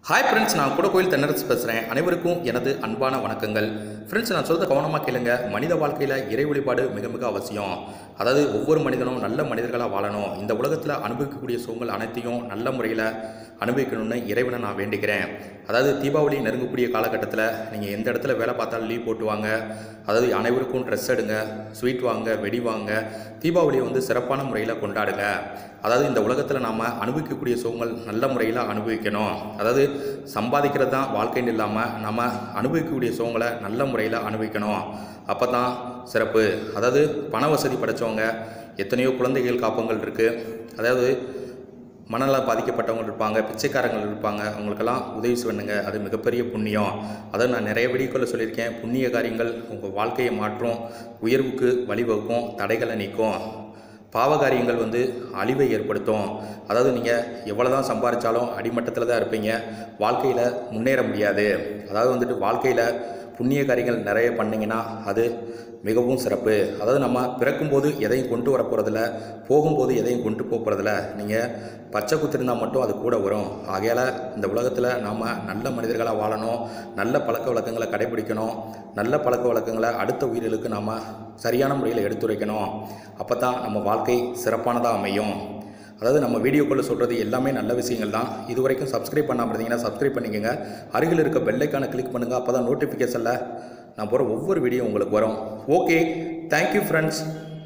hi friends நான் கூட கோயில் தென்னரசு பேசுகிறேன் அனைவருக்கும் எனது அன்பான வணக்கங்கள் ஃப்ரெண்ட்ஸ் நான் சொல்கிறத கவனமாக கேளுங்க மனித வாழ்க்கையில் இறை வழிபாடு மிக மிக அவசியம் அதாவது ஒவ்வொரு மனிதனும் நல்ல மனிதர்களாக வாழணும் இந்த உலகத்தில் அனுபவிக்கக்கூடிய சுகங்கள் அனைத்தையும் நல்ல முறையில் அனுபவிக்கணும்னு இறைவனை நான் வேண்டிக்கிறேன் அதாவது தீபாவளி நெருங்கக்கூடிய காலகட்டத்தில் நீங்கள் எந்த இடத்துல வேலை பார்த்தாலும் லீவ் போட்டு வாங்க அதாவது அனைவருக்கும் ட்ரெஸ் எடுங்க ஸ்வீட் வாங்க வெடி வாங்க தீபாவளியை வந்து சிறப்பான முறையில் கொண்டாடுங்க அதாவது இந்த உலகத்தில் நாம் அனுபவிக்கக்கூடிய சுகங்கள் நல்ல முறையில் அனுபவிக்கணும் அதாவது சம்பாதிக்கிறது தான் வாழ்க்கைன்னு இல்லாமல் நம்ம அனுபவிக்கக்கூடிய சுகங்களை நல்ல முறையில் அனுபவிக்கணும் அப்போ தான் சிறப்பு அதாவது பண வசதி படைச்சவங்க எத்தனையோ குழந்தைகள் காப்பங்கள் இருக்குது அதாவது மனநல பாதிக்கப்பட்டவங்க இருப்பாங்க பிச்சைக்காரங்கள் இருப்பாங்க அவங்களுக்கெல்லாம் உதவி பண்ணுங்க அது மிகப்பெரிய புண்ணியம் அதை நான் நிறைய வீடியோக்களில் சொல்லியிருக்கேன் புண்ணிய காரியங்கள் உங்கள் வாழ்க்கையை மாற்றும் உயர்வுக்கு வழிவகுக்கும் தடைகளை நீக்கும் பாவகாரியங்கள் வந்து அழிவை ஏற்படுத்தும் அதாவது நீங்கள் எவ்வளோ தான் சம்பாதிச்சாலும் அடிமட்டத்தில் தான் இருப்பீங்க வாழ்க்கையில் முன்னேற முடியாது அதாவது வந்துட்டு வாழ்க்கையில் புண்ணிய காரியங்கள் நிறைய பண்ணிங்கன்னா அது மிகவும் சிறப்பு அதாவது நம்ம பிறக்கும்போது எதையும் கொண்டு வர போகிறதில்ல போகும்போது எதையும் கொண்டு போக போகிறதில்ல நீங்கள் பச்சை குத்திருந்தால் மட்டும் அது கூட வரும் ஆகையால் இந்த உலகத்தில் நாம் நல்ல மனிதர்களாக வாழணும் நல்ல பழக்க வழக்கங்களை கடைபிடிக்கணும் நல்ல பழக்க வழக்கங்களை அடுத்த உயிர்களுக்கு நாம் சரியான முறையில் எடுத்துரைக்கணும் அப்போ தான் நம்ம வாழ்க்கை சிறப்பானதாக அமையும் அதாவது நம்ம வீடியோக்குள்ளே சொல்கிறது எல்லாமே நல்ல விஷயங்கள் தான் இது வரைக்கும் சப்ஸ்கிரைப் பண்ணாமல் இருந்தீங்கன்னா சப்ஸ்கிரைப் பண்ணிக்கோங்க அருகில் இருக்க பெல்லைக்கான கிளிக் பண்ணுங்கள் அப்போ தான் நோட்டிஃபிகேஷனில் நான் போகிற ஒவ்வொரு வீடியோ உங்களுக்கு வரும் ஓகே தேங்க்யூ ஃப்ரெண்ட்ஸ்